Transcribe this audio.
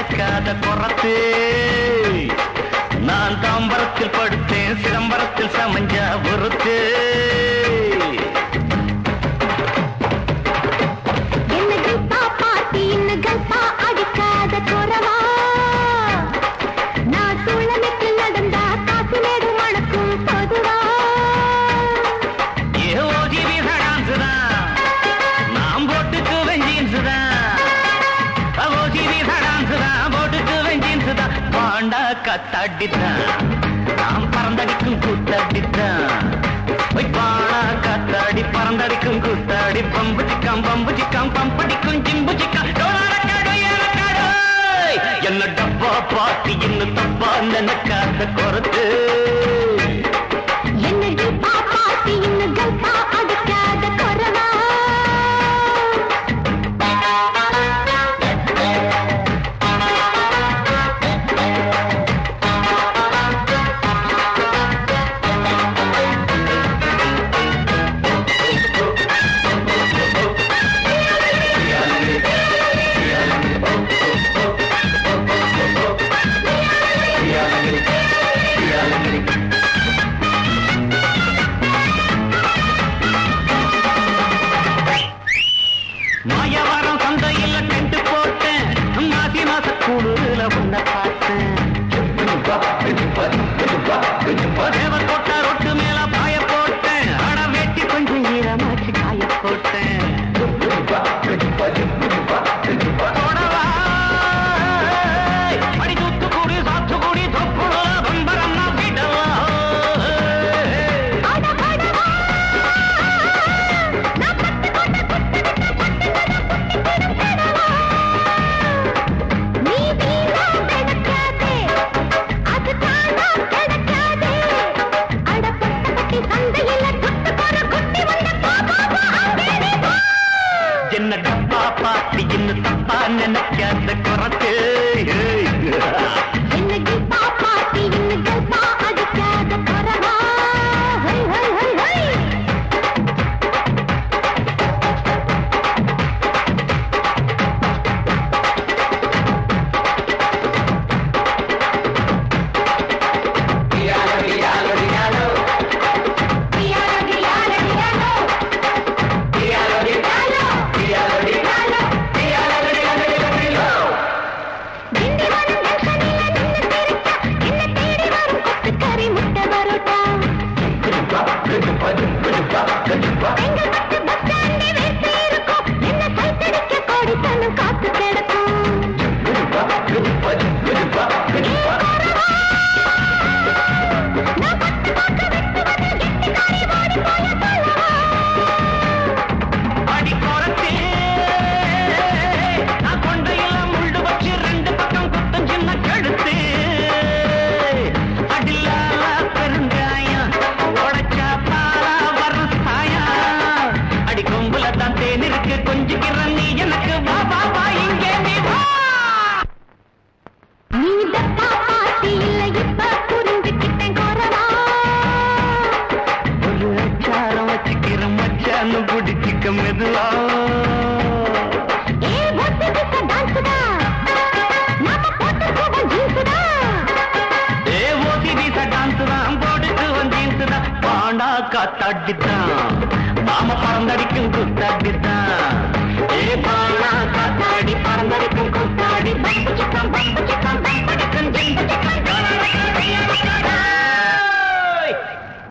நினைக்காத குறத்து நான் தாம்பரத்தில் படுத்தேன் சிதம்பரத்தில் சமஞ்சா பொறுத்து என்ன கல்பா பாட்டி இன்னும் கல்பா அடிக்காத குறவா நான் சூழலுக்கு நடந்தா காசு நேடு மணக்கும் பொதுவா ஏ ஓஜி டான்ஸ் தான் நாம் போட்டுக்குவேன் ஜீன்ஸ் தான் ஓஜி டான்ஸ் தான் போட்டுக்குவேன் ஜீன்ஸ் தான் பாண்டா கத்தாடித்தான் நாம் பறந்தடிக்கும் கூத்தாடித்தான் போய் பாடா காத்தாடி பறந்தடிக்கும் கூத்தாடி பம்பு சிக்காம் பம்பு சிக்காம் பம்படிக்கும் ஜிம்பு சிக்காம் டோலாரக்காடு, ஏலக்காடு. என்ன டப்பா பாட்டி இன்னும் தப்பா நினைக்காத குறத்து என்ன கல்பா பாட்டி இன்னும் கல்பா அடிக்காத குறவா மாயவரம் சந்தையில் டென்ட் போட்டேன் மாசி மாச கூடுதல உன்னை பார்த்தேன் தேவக்கோட்டை ரொட்டு மேல பாய போட்டேன் அட வெட்டி கொஞ்சம் ஈரமாச்சு காய போட்டேன் தொடவா, அடி தூத்துக்குடி, சாத்துக்குடி, தொப்புள, பம்பரம் நான் விடவா. அட அடவா நான் பட்டு கொண்ட குத்து விட்ட பட்டுங்கத புட்டி பிடும் கடவா நீ வீணா கிடக்காதே அது தானா கிடக்காதே அட பட்டு பட்டி சந்தையில குத்து போற குட்டி வந்த பாபா அங்கே வா என்ன டப்பா பாட்டி இன்னும் தப்பா நினைக்காத குறத்து என்ன கல்பா பாட்டி இன்னும் கல்பா அடிக்காத குறவா ஹை ஹை ஹை ஹை Diallo, diallo, diallo. Diallo, diallo, diallo. Tindivanam ஜங்ஷனில நின்னு தெரிச்சா, என்ன தேடி வரும் கொத்துக்கறி முட்டை பரோட்டா. எங்கள் பத்து பஸ் ஸ்டாண்டே வேசி இருக்கும். என்ன சைத்தடிக்க கோடித்தனம் காத்து கிடக்கும். நான் பத்து பார்க்க வெட்டுவது கெட்டிக்காரி ஓடி போய சொல்லவா அடி குறத்து நான் கொண்டையில முள்ளு வச்சு ரெண்டு பக்கம் குத்தம் சின்ன கழுத்து அடிலால பெருங்காயம் உடைச்சா பாலா வரும் சாயம் அடி கொம்புல தான் தேன் இருக்கு கொஞ்சிக்கிற நீ எனக்கு வா வா வா இங்கே நீ வா நீ தப்பா பாட்டி இல்ல இப்ப புரிஞ்சுக்கிட்டேன் குறவா ஒரு அச்சாரம் வச்சுக்கிற மச்சான்னு பிடிச்சிக்க மெதுவா ஏ ஒத்தி பிச டான்ஸ் தான் நாம போட்டு போக ஜீன்ஸ் தான் ஏ ஓசி வீச டான்ஸ் தான் போடுக்கு வந்தீன்ஸ் தான் பாண்டா காத்தாடித்தான் நாம பறந்தடிக்கும் குத்தாடித்தான்